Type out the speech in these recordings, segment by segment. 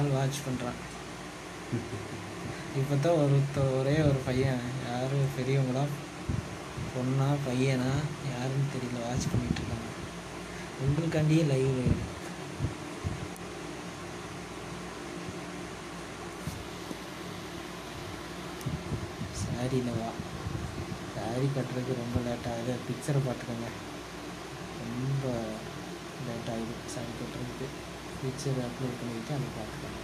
நாள் வாட்ச் பண்ணுறான் இப்போ தான் ஒருத்த ஒரே ஒரு பையன் யார் பெரியவங்களா பொண்ணா பையனா யாருன்னு தெரியல வாட்ச் பண்ணிட்டு இருக்காங்க உங்களுக்காண்டியே லைவ் சாரியில் வா சாரி கட்டுறதுக்கு ரொம்ப லேட் ஆகுது பிக்சரை பார்த்துக்கோங்க ரொம்ப லேட் ஆகுது சாரி கட்டுறதுக்கு பிக்சர் அப்லோட் பண்ணிவிட்டு அதை பார்த்துக்கோங்க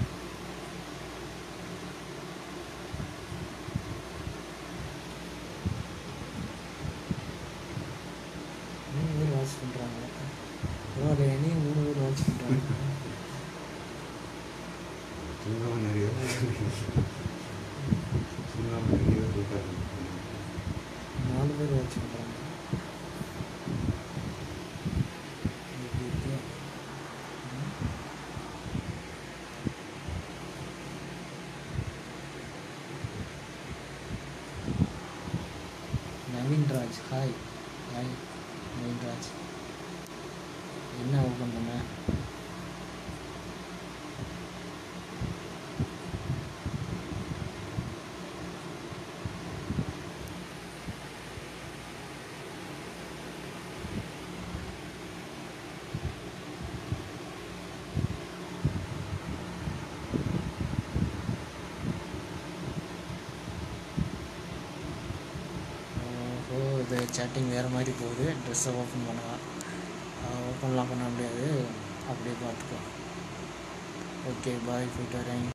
மூணு பேர் வாட்ச் பண்ணுறாங்க பரவாயில்ல என்னையும் மூணு பேர் வாட்ச் பண்ணுறாங்க தூங்காம நிறைய தூங்காம நிறைய இருக்காரு நாலு பேர் வாட்ச் பண்ணுறாங்க நவீன் ராஜ் ஹாய் ஹாய் நவீன் ராஜ் என்ன ஓப்பன் பண்ண ஓஹோ இது சேட்டிங் வேறு மாதிரி போகுது ட்ரெஸ்ஸை ஓப்பன் பண்ணலாம் ஓப்பன்லாம் பண்ண முடியாது அப்படியே பார்த்துக்கோ ஓகே பாய் போயிட்டு வரேன்